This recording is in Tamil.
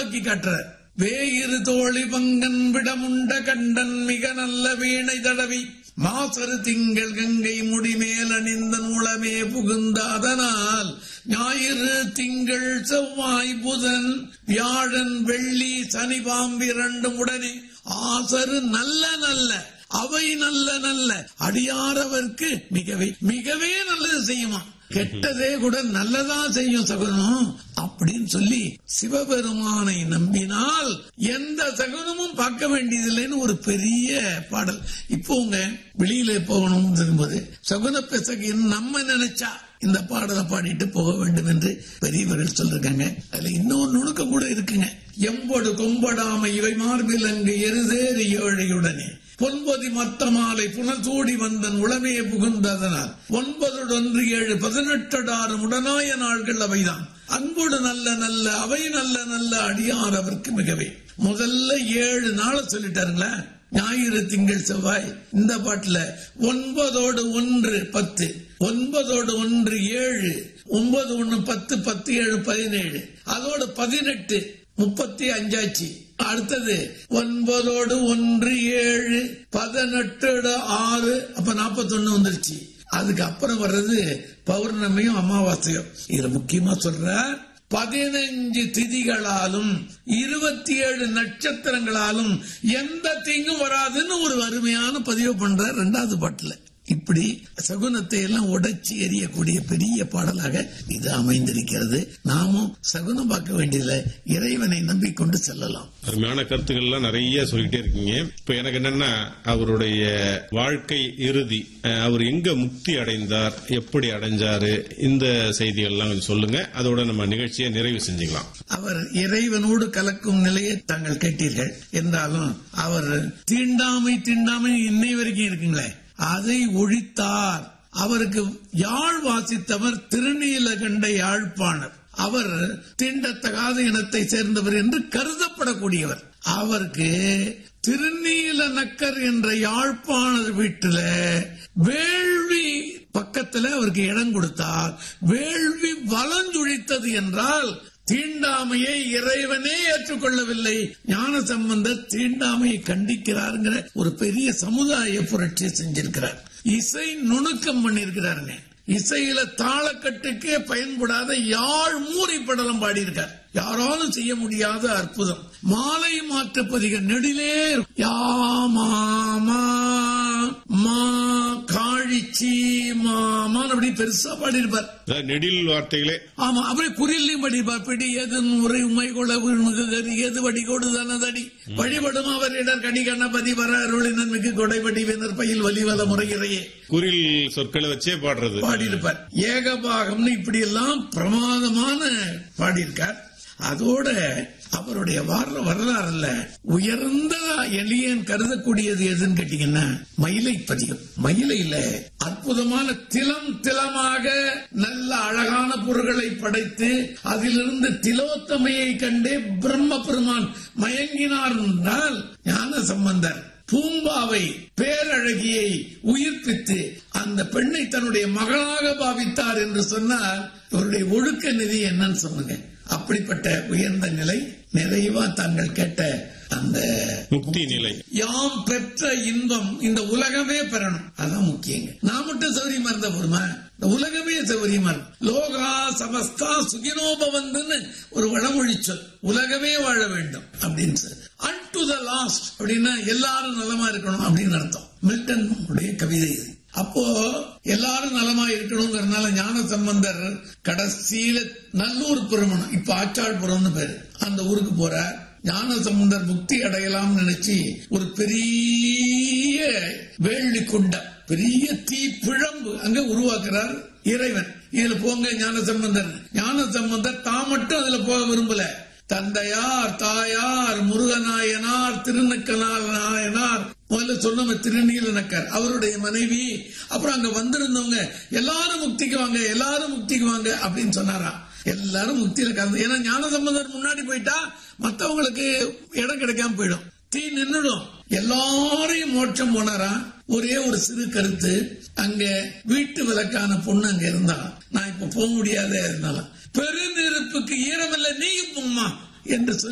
உருவாக்கி காட்டுறார் வேயிரு தோழி பங்கன் விடமுண்ட கண்டன் மிக நல்ல வீணை தடவி மாசரு திங்கள் கங்கை முடிமேல் அணிந்த நூலமே புகுந்த அதனால் ஞாயிறு திங்கள் செவ்வாய் புதன் வியாழன் வெள்ளி சனி பாம்பு இரண்டும் உடனே ஆசரு நல்ல நல்ல அவை நல்ல நல்ல அடியாரவர்க்கு மிகவே மிகவே நல்லது செய்யுமா கெட்டதே கூட நல்லதா செய்யும் சகுனம் அப்படின்னு சொல்லி சிவபெருமானை நம்பினால் எந்த சகுனமும் பார்க்க வேண்டியதில்லைன்னு ஒரு பெரிய பாடல் இப்போ உங்க வெளியில போகணும் இருக்கும்போது சகுன பெசகு நம்ம நினைச்சா இந்த பாடலை பாடிட்டு போக வேண்டும் என்று பெரியவர்கள் சொல்லிருக்காங்க அதுல இன்னொரு நுணுக்கம் கூட இருக்குங்க எம்பொடு கொம்படாமை இவை மார்பில் அங்கு எருதேறி ஏழையுடனே பொன்பதி மத்த மாலை புனதூடி வந்தன் உளமே புகுந்ததனால் ஒன்பது ஒன்று ஏழு பதினெட்டடாறு உடனாய நாள்கள் அவைதான் அன்போடு நல்ல நல்ல அவை நல்ல நல்ல அடியார் அவருக்கு மிகவே முதல்ல ஏழு நாளை சொல்லிட்டாருங்களா ஞாயிறு திங்கள் செவ்வாய் இந்த பாட்டுல ஒன்பதோடு ஒன்று பத்து ஒன்பதோடு ஒன்று ஏழு ஒன்பது ஒன்னு பத்து பத்து ஏழு பதினேழு அதோடு பதினெட்டு முப்பத்தி அஞ்சாச்சு அடுத்தது ஒன்பதோடு ஒன்று ஏழு பதினெட்டு ஆறு அப்ப நாற்பத்தி ஒண்ணு வந்துருச்சு அதுக்கப்புறம் வர்றது பௌர்ணமியும் அமாவாசையும் இதுல முக்கியமா சொல்ற பதினஞ்சு திதிகளாலும் இருபத்தி ஏழு நட்சத்திரங்களாலும் எந்த தீங்கும் வராதுன்னு ஒரு அருமையான பதிவு பண்ற ரெண்டாவது பாட்டுல இப்படி சகுனத்தை எல்லாம் உடைச்சி எறியக்கூடிய பெரிய பாடலாக இது அமைந்திருக்கிறது நாமும் சகுனம் பார்க்க வேண்டியதில்லை இறைவனை நம்பிக்கொண்டு செல்லலாம் அருமையான கருத்துக்கள் எல்லாம் நிறைய சொல்லிட்டே இருக்கீங்க இப்ப எனக்கு என்னன்னா அவருடைய வாழ்க்கை இறுதி அஹ், அவர் எங்க முக்தி அடைந்தார் எப்படி அடைஞ்சாரு இந்த செய்திகள் எல்லாம் கொஞ்சம் சொல்லுங்க அதோட நம்ம நிகழ்ச்சியை நிறைவு செஞ்சுக்கலாம் அவர் இறைவனோடு கலக்கும் நிலையை தாங்கள் கேட்டீர்கள் என்றாலும் அவர் தீண்டாமை தீண்டாமை இன்னை வரைக்கும் இருக்குங்களே அதை ஒழித்தார் அவருக்கு யாழ் வாசித்தவர் திருநீலகண்ட யாழ்ப்பாணர் அவர் தீண்டத்தகாத இனத்தை சேர்ந்தவர் என்று கருதப்படக்கூடியவர் அவருக்கு திருநீல நக்கர் என்ற யாழ்ப்பாணர் வீட்டுல வேள்வி பக்கத்துல அவருக்கு இடம் கொடுத்தார் வேள்வி வலஞ்சுழித்தது என்றால் தீண்டாமையை இறைவனே ஏற்றுக்கொள்ளவில்லை ஞான சம்பந்தர் தீண்டாமையை கண்டிக்கிறாருங்கிற ஒரு பெரிய சமுதாய புரட்சி செஞ்சிருக்கிறார் இசை நுணுக்கம் பண்ணிருக்கிறாருங்க இசையில தாளக்கட்டுக்கே பயன்படாத யாழ் மூரி படலம் பாடியிருக்கார் யாராலும் செய்ய முடியாத அற்புதம் மாலை மாற்றுப்பதிக நெடிலே யாமா மா காழிச்சி மாமான் அப்படி பெருசா பாடியிருப்பார் அதாவது நெடில் வார்த்தைகளே ஆமா அப்படியே குறில்லையும் படிப்பார் பிடி எது முறை உமை கொள்ள கதி எது வடி கொடு தனதடி வழிபடும் அவர் இடர் கடி கண்ணபதி வர அருளினன் மிகு கொடைபடி வேந்தர் பயில் வலிவல முறையிறையே குறில் சொற்களை வச்சே பாடுறது பாடியிருப்பார் ஏகபாகம்னு இப்படி எல்லாம் பிரமாதமான பாடியிருக்கார் அதோட அவருடைய வரல வரலாறுல உயர்ந்த எளியன் கருதக்கூடியது எதுன்னு கேட்டீங்கன்னா மயிலை பதிகம் மயிலையில அற்புதமான திலம் திலமாக நல்ல அழகான பொருள்களை படைத்து அதிலிருந்து திலோத்தமையை கண்டே பிரம்ம பெருமான் மயங்கினார் என்றால் ஞான சம்பந்தர் பூம்பாவை பேரழகியை உயிர்ப்பித்து அந்த பெண்ணை தன்னுடைய மகளாக பாவித்தார் என்று சொன்னால் இவருடைய ஒழுக்க நிதி என்னன்னு சொல்லுங்க அப்படிப்பட்ட உயர்ந்த நிலை நிறைவா தாங்கள் கேட்ட அந்த முக்தி நிலை யாம் பெற்ற இன்பம் இந்த உலகமே பெறணும் அதான் முக்கியங்க நான் மட்டும் சௌரியமா இருந்த போருமா இந்த உலகமே சௌரியமா இருக்கும் லோகா சமஸ்தா சுகினோபவந்துன்னு ஒரு வடமொழி சொல் உலகமே வாழ வேண்டும் அப்படின்னு சொல்லி அன் டு த லாஸ்ட் அப்படின்னா எல்லாரும் நலமா இருக்கணும் அப்படின்னு அர்த்தம் மில்டன் உடைய கவிதை இது அப்போ எல்லாரும் நலமா இருக்கணுங்கிறதுனால ஞான சம்பந்தர் கடைசியில நல்லூர் பெருமணம் இப்ப ஆச்சாள்புரம்னு பேரு அந்த ஊருக்கு போறார் ஞான சம்பந்தர் முக்தி அடையலாம் நினைச்சு ஒரு பெரிய வேள்வி குண்டம் பெரிய தீ பிழம்பு அங்க உருவாக்குறார் இறைவன் இதுல போங்க ஞான சம்பந்தர் ஞான சம்பந்தர் தான் மட்டும் அதுல போக விரும்பல தந்தையார் தாயார் முருகநாயனார் திருநக்கனார் நாயனார் முதல்ல சொன்னவங்க திருநீலநக்கர் அவருடைய மனைவி அப்புறம் அங்க வந்திருந்தவங்க எல்லாரும் முக்திக்கு வாங்க எல்லாரும் முக்திக்கு வாங்க அப்படின்னு சொன்னாராம் எல்லாரும் முக்தியில கலந்து ஏன்னா ஞான சம்பந்தர் முன்னாடி போயிட்டா மத்தவங்களுக்கு இடம் கிடைக்காம போயிடும் தீ நின்னுடும் எல்லாரையும் மோட்சம் போனாரா ஒரே ஒரு சிறு கருத்து அங்க வீட்டு விளக்கான பொண்ணு அங்க இருந்தா நான் இப்ப போக முடியாத இருந்தாலும் பெருநெருப்புக்கு ஈரமில்லை நீயும் போம்மா என்று சொல்லி